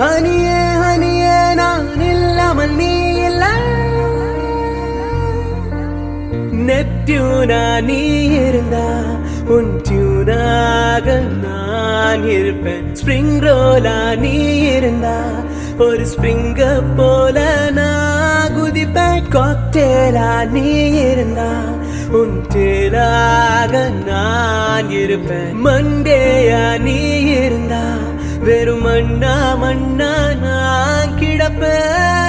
ஹனியே ஹனியே நான் இல்லாமல் நீ இல்லை நெப்டியூனா நீ இருந்தா உன் டியூனாக நான் இருப்பேன் ஸ்ப்ரிங் ரோலா நீ இருந்தா ஒரு ஸ்ப்ரிங்க போல நான் குதிப்பேன் காக்டேலா நீ இருந்தா உன் தேலாக நான் இருப்பேன் மண்டேயா நீ இருந்தா வெறும் மண்ணா மண்ணா நான் கிடப்பேன்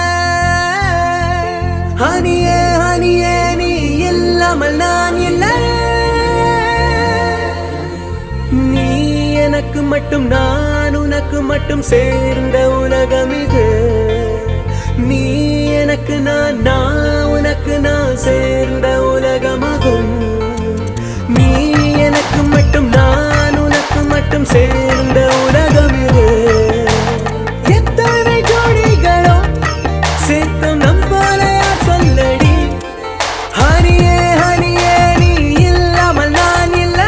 ஹனியே ஹனியே நீ இல்லாமல் நான் இல்லை நீ எனக்கு மட்டும் நான் உனக்கு மட்டும் சேர்ந்த உலகம் இது நீ எனக்கு நான் நான் உனக்கு நான் சேர்ந்த உலகமாகும் நீ எனக்கு மட்டும் நான் உனக்கு மட்டும் சேர்ந்த உலகம் இது எத்தனை ஜோடிகளோ சேர்த்தும் நம் போல யார் சொல்லடி ஹனியே ஹனியே நீ இல்லாமல் நான் இல்லை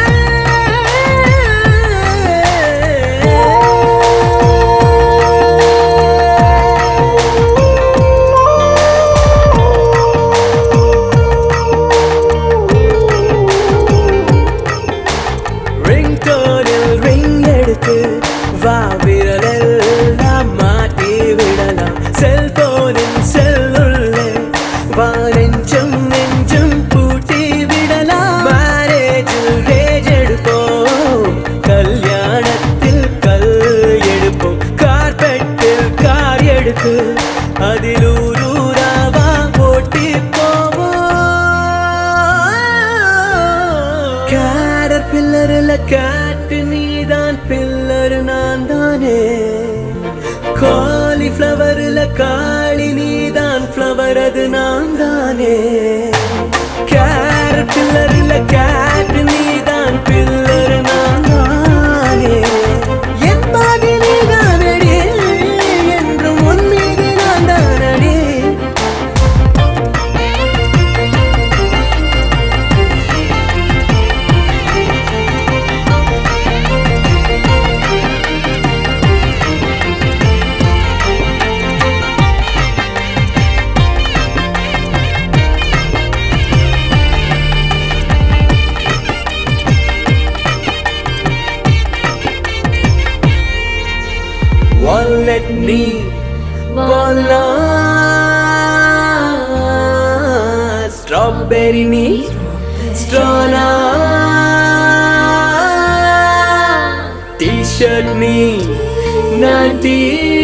ரிங்டோனில் ரிங் எடுத்து வா விரலெல்லாம் மாட்டி விடலாம் செல்போனின் செல்லுள்ளே வா நெஞ்சம் நெஞ்சம் பூட்டி விடலாம் மேரேஜில் ரேஜ் எடுப்போம் கல்யாணத்தில் கல் எடுப்போம் கார்பெட்டில் கார் எடுத்து அதில் ஊரூராவா ஓட்டி போவோம் கேரர் பில்லரில் கேட்டு நீதான் பில்லர் நான் தானே காலிஃப்ளவரில் காளி நீதான் ஃப்ளவர் அது நான் தானே கேரட் பில்லரில் கேட்டு நீதான் பில்லர் நான் தானே என் பாதி நீதானடி என்றும் உன் மீது நான் தானடி wallet நீ walnut strawberry நீ ஸ்ட்ரானா t-shirt நீ நான் t